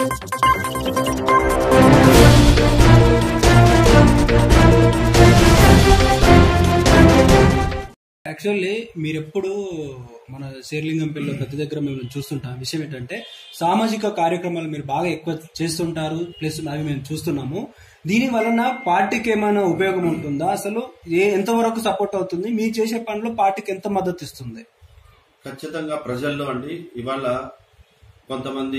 actually మీరు ఎప్పుడు మన శేర్లింగంపల్లిలో ప్రతి దగ్గర మేము చూస్తుంటాం విషయం ఏంటంటే సామాజిక కార్యక్రమాలు మీరు బాగా ఎక్కువ చేస్తుంటారు ప్లస్ అవి మేము చూస్తున్నాము దీని వలన పార్టీకి ఏమైనా ఉపయోగం ఉంటుందా అసలు ఏ ఎంతవరకు సపోర్ట్ అవుతుంది మీరు చేసే పనిలో పార్టీకి ఎంత మద్దతు ఇస్తుంది ఖచ్చితంగా ప్రజల్లో అండి ఇవాళ కొంతమంది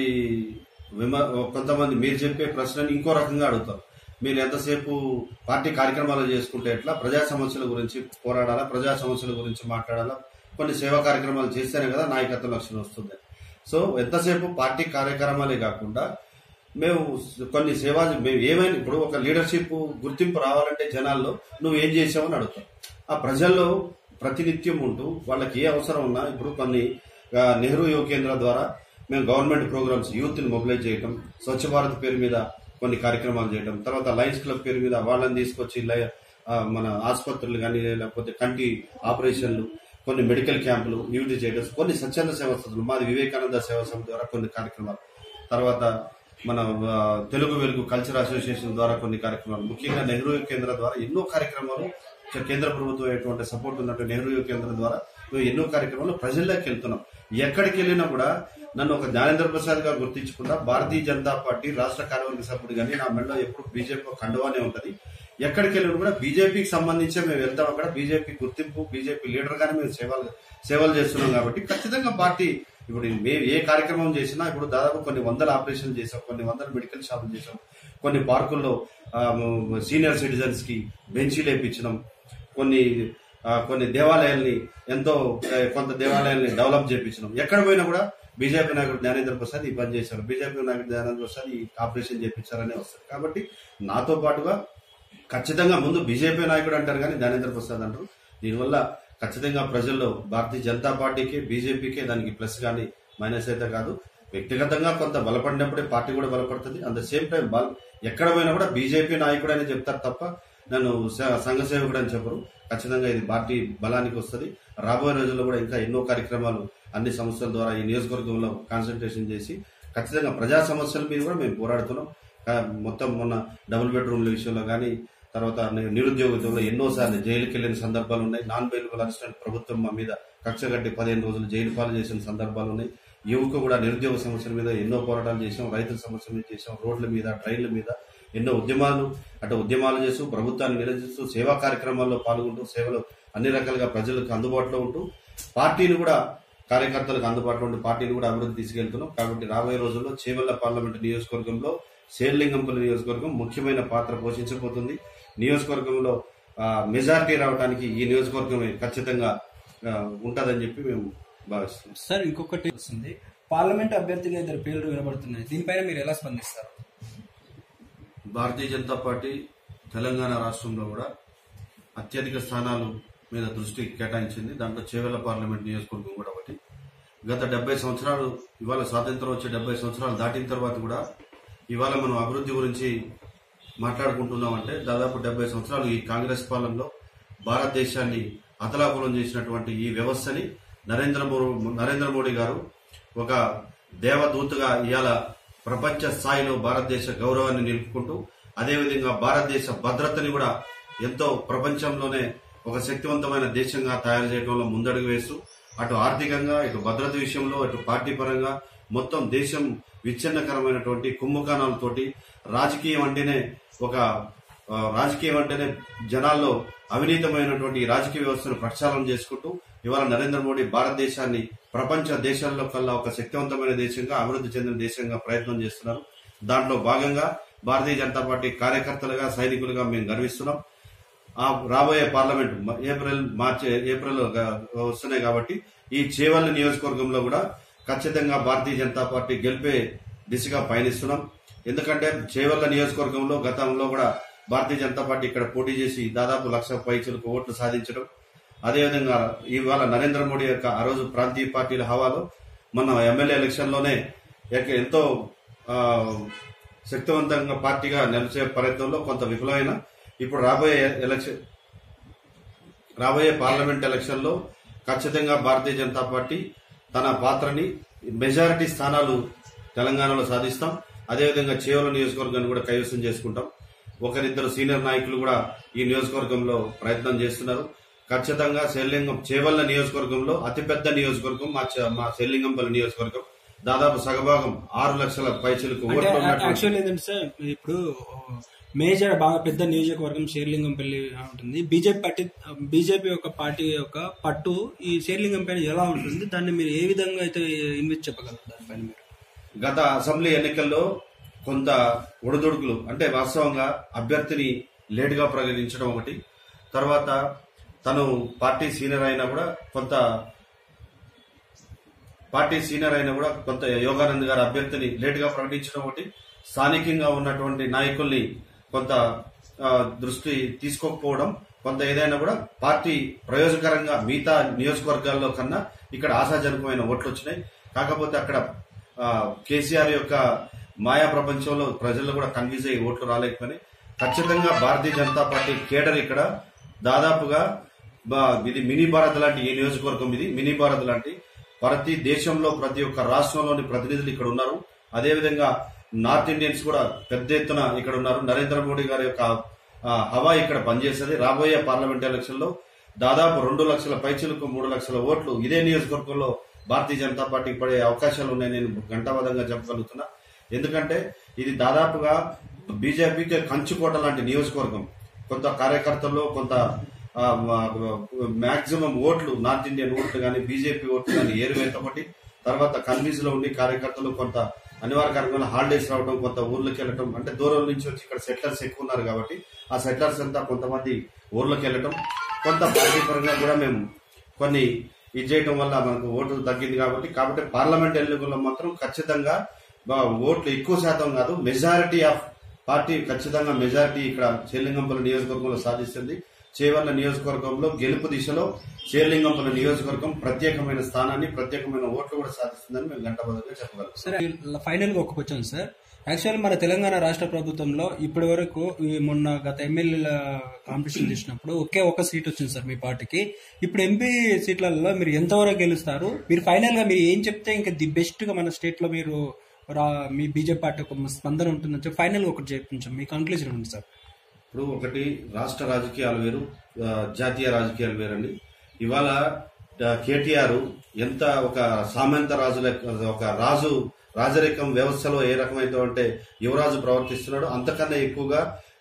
విమ- కొంతమంది మీరు చెప్పే ప్రశ్నని ఇంకో రకంగా అడుగుతారు మీరు ఎంతసేపు పార్టీ కార్యక్రమాలు చేసుకుంటే ఎట్లా ప్రజా సమస్యల గురించి పోరాడాలా ప్రజా సమస్యల గురించి మాట్లాడాలా కొన్ని సేవా కార్యక్రమాలు చేస్తేనే కదా నాయకత్వ లక్షణం వస్తుంది సో ఎంతసేపు పార్టీ కార్యక్రమాలే కాకుండా మేము కొన్ని సేవా మేము ఏమైనా ఇప్పుడు ఒక లీడర్షిప్ గుర్తింపు రావాలంటే జనాల్లో నువ్వు ఏం చేసావని అడుగుతాం ఆ ప్రజల్లో ప్రతినిత్యం ఉంటూ వాళ్ళకి ఏ అవసరం ఉన్నా ఇప్పుడు కొన్ని ఆ, నెహ్రూ యువ కేంద్ర ద్వారా మేము గవర్నమెంట్ ప్రోగ్రామ్స్ యూత్ ని మొబిలైజ్ చేయటం స్వచ్ఛ భారత్ పేరు మీద కొన్ని కార్యక్రమాలు చేయటం తర్వాత లయన్స్ క్లబ్ పేరు మీద వాళ్ళని తీసుకొచ్చి లయ- ఆ, మన ఆసుపత్రులు కానీ లేకపోతే కంటి ఆపరేషన్లు కొన్ని మెడికల్ క్యాంపులు యూజ్ చేయడం కొన్ని స్వచ్ఛంద సేవా సంస్థలు మాది వివేకానంద సేవా సమితి ద్వారా కొన్ని కార్యక్రమాలు తర్వాత మన ఆ, తెలుగు వెలుగు కల్చర్ అసోసియేషన్ ద్వారా కొన్ని కార్యక్రమాలు ముఖ్యంగా నెహ్రూ యువ కేంద్ర ద్వారా ఎన్నో కార్యక్రమాలు చ- కేంద్ర ప్రభుత్వం ఎటువంటి సపోర్ట్ ఉన్నట్టు నెహ్రూ యువ కేంద్రం ద్వారా మేము ఎన్నో కార్యక్రమాలు ప్రజల్లోకి వెళ్తున్నాం ఎక్కడికి వెళ్ళినా కూడా నన్ను ఒక జ్ఞానేంద్ర ప్రసాద్ గా గుర్తించకుండా భారతీయ జనతా పార్టీ రాష్ట్ర కార్యవర్గ సభ్యుడు కానీ నా మెడలో ఎప్పుడు బీజేపీ కండువానే ఉంటది ఎక్కడికి వెళ్ళినా కూడా బీజేపీకి సంబంధించి మేము వెళ్తాం అక్కడ బీజేపీ గుర్తింపు బీజేపీ లీడర్ గానే మేము సేవలు సేవలు చేస్తున్నాం కాబట్టి ఖచ్చితంగా పార్టీ ఇప్పుడు మేము ఏ కార్యక్రమం చేసినా ఇప్పుడు దాదాపు కొన్ని వందల ఆపరేషన్లు చేసాం కొన్ని వందల మెడికల్ షాపులు చేసాం కొన్ని పార్కుల్లో ఆ, మ- సీనియర్ సిటిజన్స్ కి బెంచీలు వేయించినాం కొన్ని ఆ, కొన్ని దేవాలయాల్ని ఎంతో ఆ, కొంత దేవాలయాల్ని డెవలప్ చేయించినాం ఎక్కడ పోయినా కూడా బీజేపీ నాయకుడు జ్ఞానేంద్ర ప్రసాద్ ఈ పని చేశారు బీజేపీ నాయకుడు జ్ఞానేంద్ర ప్రసాద్ ఈ ఆపరేషన్ చేయించారనే వస్తుంది కాబట్టి నాతో పాటుగా ఖచ్చితంగా ముందు బీజేపీ నాయకుడు అంటారు కానీ జ్ఞానేంద్ర ప్రసాద్ అంటారు దీనివల్ల ఖచ్చితంగా ప్రజల్లో భారతీయ జనతా పార్టీకి బీజేపీకి దానికి ప్లస్ కానీ మైనస్ అయితే కాదు వ్యక్తిగతంగా కొంత బలపడినప్పుడే పార్టీ కూడా బలపడుతుంది అట్ ద సేమ్ టైం బల ఎక్కడ పోయినా కూడా బీజేపీ నాయకుడు అని చెప్తారు తప్ప నన్ను స- సంఘ సేవకుడు అని చెప్పరు ఖచ్చితంగా ఇది పార్టీ బలానికి వస్తుంది రాబోయే రోజుల్లో కూడా ఇంకా ఎన్నో కార్యక్రమాలు అన్ని సంస్థల ద్వారా ఈ నియోజకవర్గంలో కాన్సన్ట్రేషన్ చేసి ఖచ్చితంగా ప్రజా సమస్యల మీద కూడా మేము పోరాడుతున్నాం కా- మొత్తం మొన్న డబుల్ బెడ్రూమ్ల విషయంలో కానీ తర్వాత ని- నిరుద్యోగంలో ఎన్నోసార్లు జైలుకి వెళ్ళిన సందర్భాలు ఉన్నాయి నాన్ బెయిలబుల్ అరెస్టెంట్ ప్రభుత్వం మా మీద కక్ష కట్టి పదిహేను రోజులు జైలు పాలు చేసిన సందర్భాలు ఉన్నాయి యువకు కూడా నిరుద్యోగ సమస్యల మీద ఎన్నో పోరాటాలు చేసాం రైతుల సమస్యల మీద చేసాం రోడ్ల మీద ట్రైన్ల మీద ఎన్నో ఉద్యమాలు అటు ఉద్యమాలు చేస్తూ ప్రభుత్వాన్ని నిలదీస్తూ సేవా కార్యక్రమాల్లో పాల్గొంటూ సేవలు అన్ని రకాలుగా ప్రజలకు అందుబాటులో ఉంటూ పార్టీని కూడా కార్యకర్తలకు అందుబాటులో ఉంటూ పార్టీని కూడా అభివృద్ధి తీసుకెళ్తున్నాం కాబట్టి రాబోయే రోజుల్లో చేవెళ్ల పార్లమెంటు నియోజకవర్గంలో శేర్లింగంపల్లి నియోజకవర్గం ముఖ్యమైన పాత్ర పోషించబోతుంది నియోజకవర్గంలో ఆ, మెజారిటీ రావడానికి ఈ నియోజకవర్గమే ఖచ్చితంగా ఆ, ఉంటుందని చెప్పి మేము భావిస్తున్నాం సార్ ఇంకొకటి వస్తుంది పార్లమెంట్ అభ్యర్థిగా ఇద్దరు పేర్లు వినబడుతున్నాయి దీనిపైన మీరు ఎలా స్పందిస్తారు భారతీయ జనతా పార్టీ తెలంగాణ రాష్ట్రంలో కూడా అత్యధిక స్థానాలు మీద దృష్టి కేటాయించింది దాంట్లో చేవెళ్ల పార్లమెంట్ నియోజకవర్గం కూడా ఒకటి గత డెబ్బై సంవత్సరాలు ఇవాళ స్వాతంత్రం వచ్చే డెబ్బై సంవత్సరాలు దాటిన తర్వాత కూడా ఇవాళ మనం అభివృద్ధి గురించి మాట్లాడుకుంటున్నాం అంటే దాదాపు డెబ్బై సంవత్సరాలు ఈ కాంగ్రెస్ పాలనలో భారతదేశాన్ని అతలాకులం చేసినటువంటి ఈ వ్యవస్థని నరేంద్ర మోడీ నరేంద్ర మోడీ గారు ఒక దేవదూతగా ఇవాళ ప్రపంచ స్థాయిలో భారతదేశ గౌరవాన్ని నిలుపుకుంటూ అదేవిధంగా భారతదేశ భద్రతని కూడా ఎంతో ప్రపంచంలోనే ఒక శక్తివంతమైన దేశంగా తయారు చేయడంలో ముందడుగు వేస్తూ అటు ఆర్థికంగా ఇటు భద్రత విషయంలో ఇటు పార్టీ పరంగా మొత్తం దేశం విచ్ఛిన్నకరమైనటువంటి కుంభకోణాలతోటి రాజకీయం అంటేనే ఒక ఆ, రాజకీయం అంటేనే జనాల్లో అవినీతమైనటువంటి ఈ రాజకీయ వ్యవస్థను ప్రక్షాళన చేసుకుంటూ ఇవాళ నరేంద్ర మోడీ భారతదేశాన్ని ప్రపంచ దేశాల్లో కల్లా ఒక శక్తివంతమైన దేశంగా అభివృద్ధి చెందిన దేశంగా ప్రయత్నం చేస్తున్నారు దాంట్లో భాగంగా భారతీయ జనతా పార్టీ కార్యకర్తలుగా సైనికులుగా మేము గర్విస్తున్నాం ఆ రాబోయే పార్లమెంట్ మ- ఏప్రిల్ మార్చి ఏప్రిల్ గా- వస్తున్నాయి కాబట్టి ఈ చేవల్లి నియోజకవర్గంలో కూడా ఖచ్చితంగా భారతీయ జనతా పార్టీ గెలిపే దిశగా పయనిస్తున్నాం ఎందుకంటే చేవల్ల నియోజకవర్గంలో గతంలో కూడా భారతీయ జనతా పార్టీ ఇక్కడ పోటీ చేసి దాదాపు లక్ష పైచులకు ఓట్లు సాధించడం అదేవిధంగా ఇవాళ నరేంద్ర మోడీ యొక్క ఆ రోజు ప్రాంతీయ పార్టీల హవాలో మన ఎమ్మెల్యే ఎలక్షన్ లోనే ఎక- ఎంతో ఆ, శక్తివంతంగా పార్టీగా నిలిచే ప్రయత్నంలో కొంత విఫలమైన ఇప్పుడు రాబోయే ఎలక్షన్ రాబోయే పార్లమెంట్ ఎలక్షన్ లో ఖచ్చితంగా భారతీయ జనతా పార్టీ తన పాత్రని మెజారిటీ స్థానాలు తెలంగాణలో సాధిస్తాం అదేవిధంగా చేవల నియోజకవర్గాన్ని కూడా కైవసం చేసుకుంటాం ఒకరిద్దరు సీనియర్ నాయకులు కూడా ఈ నియోజకవర్గంలో ప్రయత్నం చేస్తున్నారు ఖచ్చితంగా శేర్లింగం చేవల్ల నియోజకవర్గంలో అతిపెద్ద నియోజకవర్గం మా చ- మా శేర్లింగంపల్లి నియోజకవర్గం దాదాపు సగభాగం ఆరు లక్షల పైచలకు అంటే ఓట్లు ఉన్నటువంటి యాక్చువల్ ఏంటంటే సార్ ఇప్పుడు మేజర్ బాగా పెద్ద నియోజకవర్గం షేర్లింగంపల్లి ఉంటుంది బీజేపీ పార్టీ బీజేపీ యొక్క పార్టీ యొక్క పట్టు ఈ షేర్లింగం పైన ఎలా ఉంటుంది దాన్ని మీరు ఏ విధంగా అయితే ఇన్వెస్ట్ చెప్పగలరు దానిపైన మీరు గత అసెంబ్లీ ఎన్నికల్లో కొంత ఒడిదుడుకులు అంటే వాస్తవంగా అభ్యర్థిని లేటుగా ప్రకటించడం ఒకటి తర్వాత తను పార్టీ సీనియర్ అయినా కూడా కొంత పార్టీ సీనియర్ అయినా కూడా కొంత యోగానంద్ గారి అభ్యర్థిని లేటుగా ప్రకటించడం ఒకటి స్థానికంగా ఉన్నటువంటి నాయకుల్ని కొంత ఆ, దృష్టి తీసుకోకపోవడం కొంత ఏదైనా కూడా పార్టీ ప్రయోజకరంగా మిగతా నియోజకవర్గాల్లో కన్నా ఇక్కడ ఆశాజనకమైన ఓట్లు వచ్చినాయి కాకపోతే అక్కడ ఆ, కేసీఆర్ యొక్క మాయా ప్రపంచంలో ప్రజల్లో కూడా కన్ఫ్యూజ్ అయ్యి ఓట్లు రాలేకపోయినాయి ఖచ్చితంగా భారతీయ జనతా పార్టీ కేడర్ ఇక్కడ దాదాపుగా బా- ఇది మినీ భారత్ లాంటి ఈ నియోజకవర్గం ఇది మినీ భారత్ లాంటి ప్రతి దేశంలో ప్రతి ఒక్క రాష్ట్రంలోని ప్రతినిధులు ఇక్కడ ఉన్నారు అదేవిధంగా నార్త్ ఇండియన్స్ కూడా పెద్ద ఎత్తున ఇక్కడ ఉన్నారు నరేంద్ర మోడీ గారి యొక్క ఆ, హవా ఇక్కడ పనిచేస్తుంది రాబోయే పార్లమెంట్ ఎలక్షన్ లో దాదాపు రెండు లక్షల పైచులకు మూడు లక్షల ఓట్లు ఇదే నియోజకవర్గంలో భారతీయ జనతా పార్టీకి పడే అవకాశాలు ఉన్నాయి నేను గంటాబద్ధంగా చెప్పగలుగుతున్నా ఎందుకంటే ఇది దాదాపుగా బీజేపీకి కంచుకోట లాంటి నియోజకవర్గం కొంత కార్యకర్తల్లో కొంత మాక్సిమం ఓట్లు నార్త్ ఇండియన్ ఓట్లు కానీ బీజేపీ ఓట్లు కానీ ఏరువేత ఒకటి తర్వాత కన్వీన్స్ లో ఉండి కార్యకర్తలు కొంత అనివార్య కారణంగా హాలిడేస్ రావడం కొంత ఊర్లోకి వెళ్ళటం అంటే దూరం నుంచి వచ్చి ఇక్కడ సెటిలర్స్ ఎక్కువ ఉన్నారు కాబట్టి ఆ సెటిలర్స్ అంతా కొంతమంది ఊర్లోకి వెళ్ళటం కొంత పార్టీ పరంగా కూడా మేము కొన్ని ఇది చేయడం వల్ల మనకు ఓటు తగ్గింది కాబట్టి కాబట్టి పార్లమెంట్ ఎన్నికల్లో మాత్రం ఖచ్చితంగా బా- ఓట్లు ఎక్కువ శాతం కాదు మెజారిటీ ఆఫ్ పార్టీ ఖచ్చితంగా మెజారిటీ ఇక్కడ చేలింగంపల్లి నియోజకవర్గంలో సాధిస్తుంది చేవర్ల నియోజకవర్గంలో గెలుపు దిశలో చేలింగంపల్లి నియోజకవర్గం ప్రత్యేకమైన స్థానాన్ని ప్రత్యేకమైన ఓట్లు కూడా సాధిస్తుందని మేము గంటబద్ధంగా చెప్పగలం సరే ఫైనల్ గా ఒక క్వశ్చన్ సార్ యాక్చువల్ మన తెలంగాణ రాష్ట్ర ప్రభుత్వంలో ఇప్పటి వరకు ఈ మొన్న గత ఎమ్మెల్యేల కాంపిటీషన్ చేసినప్పుడు ఒకే ఒక సీట్ వచ్చింది సార్ మీ పార్టీకి ఇప్పుడు ఎంపీ సీట్లలో మీరు ఎంతవరకు గెలుస్తారు మీరు ఫైనల్ గా మీరు ఏం చెప్తే ఇంకా ది బెస్ట్ గా మన స్టేట్ లో మీరు రా- మీ బీజేపీ పార్టీ ఒక స్పందన ఉంటుందని చెప్పి ఫైనల్ గా ఒకటి చెప్పించాం మీ కంక్లూజన్ ఉంది సార్ ఇప్పుడు ఒకటి రాష్ట్ర రాజకీయాలు వేరు ఆ, జాతీయ రాజకీయాలు వేరండి ఇవాళ ఆ, కేటీఆర్ ఎంత ఒక సామంత రాజు లెక్క ఒక రాజు రాజరికం వ్యవస్థలో ఏ రకమైనటువంటి యువరాజు ప్రవర్తిస్తున్నాడో అంతకన్నా ఎక్కువగా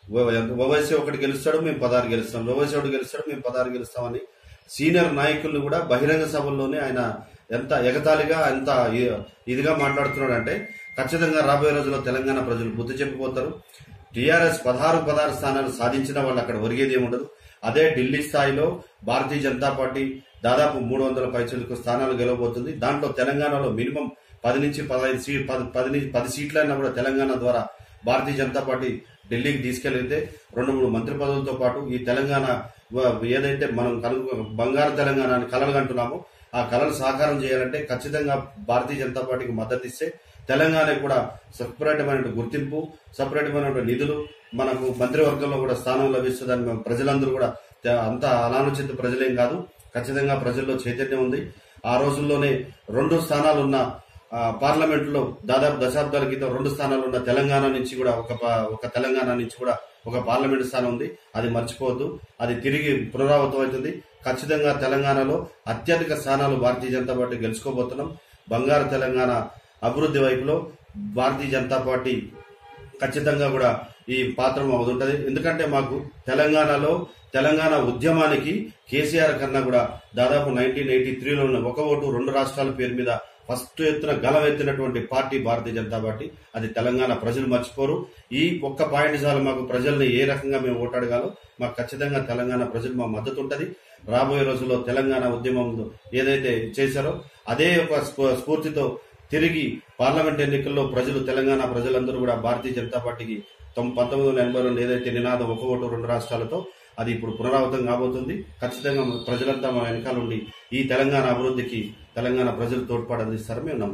ఓవైసీ ఒకటి గెలుస్తాడు మేము పదహారు గెలుస్తాం ఓవైసీ ఒకటి గెలుస్తాడు మేము పదహారు గెలుస్తామని సీనియర్ నాయకులను కూడా బహిరంగ సభల్లోనే ఆయన ఎంత ఎగతాళిగా ఎంత ఇ- ఇదిగా మాట్లాడుతున్నాడంటే ఖచ్చితంగా రాబోయే రోజుల్లో తెలంగాణ ప్రజలు బుద్ధి చెప్పిపోతారు టీఆర్ఎస్ పదహారు పదహారు స్థానాలు సాధించిన వాళ్ళు అక్కడ ఒరిగేది ఏముండదు అదే ఢిల్లీ స్థాయిలో భారతీయ జనతా పార్టీ దాదాపు మూడు వందల పైచలకు స్థానాలు గెలవబోతుంది దాంట్లో తెలంగాణలో మినిమం పది నుంచి పదహైదు సీ పది పది నుంచి పది సీట్లైనా కూడా తెలంగాణ ద్వారా భారతీయ జనతా పార్టీ ఢిల్లీకి తీసుకెళ్లితే రెండు మూడు మంత్రి పదవులతో పాటు ఈ తెలంగాణ వ- ఏదైతే మనం కలు బంగారు తెలంగాణ అని కలలు కంటున్నామో ఆ కళలు సాకారం చేయాలంటే ఖచ్చితంగా భారతీయ జనతా పార్టీకి మద్దతు ఇస్తే తెలంగాణకు కూడా సపరేటమైన గుర్తింపు సపరేటమైన నిధులు మనకు మంత్రివర్గంలో కూడా స్థానం లభిస్తుందని మేము ప్రజలందరూ కూడా తే- అంత అనాలోచిత ప్రజలేం కాదు ఖచ్చితంగా ప్రజల్లో చైతన్యం ఉంది ఆ రోజుల్లోనే రెండు స్థానాలు ఉన్న ఆ, పార్లమెంట్లో దాదాపు దశాబ్దాల క్రితం రెండు స్థానాలు ఉన్న తెలంగాణ నుంచి కూడా ఒక ప- ఒక తెలంగాణ నుంచి కూడా ఒక పార్లమెంట్ స్థానం ఉంది అది మర్చిపోవద్దు అది తిరిగి పునరావృతం అవుతుంది ఖచ్చితంగా తెలంగాణలో అత్యధిక స్థానాలు భారతీయ జనతా పార్టీ గెలుచుకోబోతున్నాం బంగారు తెలంగాణ అభివృద్ధి వైపులో భారతీయ జనతా పార్టీ ఖచ్చితంగా కూడా ఈ పాత్ర మాకు ఉంటుంది ఎందుకంటే మాకు తెలంగాణలో తెలంగాణ ఉద్యమానికి కేసీఆర్ కన్నా కూడా దాదాపు నైన్టీన్ ఎయిటీ త్రీలో ఉన్న ఒక ఓటు రెండు రాష్ట్రాల పేరు మీద ఫస్ట్ ఎత్తున గలం ఎత్తినటువంటి పార్టీ భారతీయ జనతా పార్టీ అది తెలంగాణ ప్రజలు మర్చిపోరు ఈ ఒక్క పాయింట్ చాలు మాకు ప్రజల్ని ఏ రకంగా మేము ఓటాడగాలో మాకు ఖచ్చితంగా తెలంగాణ ప్రజలు మా మద్దతు ఉంటుంది రాబోయే రోజుల్లో తెలంగాణ ఉద్యమం ఏదైతే చేశారో అదే ఒక స్ఫూ- స్ఫూర్తితో తిరిగి పార్లమెంట్ ఎన్నికల్లో ప్రజలు తెలంగాణ ప్రజలందరూ కూడా భారతీయ జనతా పార్టీకి తొమ్ పంతొమ్మిది వందల ఎనభై రెండు ఏదైతే నినాదం ఒక ఓటు రెండు రాష్ట్రాలతో అది ఇప్పుడు పునరావృతం కాబోతుంది ఖచ్చితంగా ప్రజలంతా మా వెనకాల ఉండి ఈ తెలంగాణ అభివృద్ధికి తెలంగాణ ప్రజలు తోడ్పాటు అందిస్తారని మేము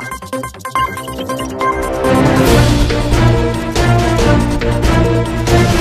నమ్ముతున్నాం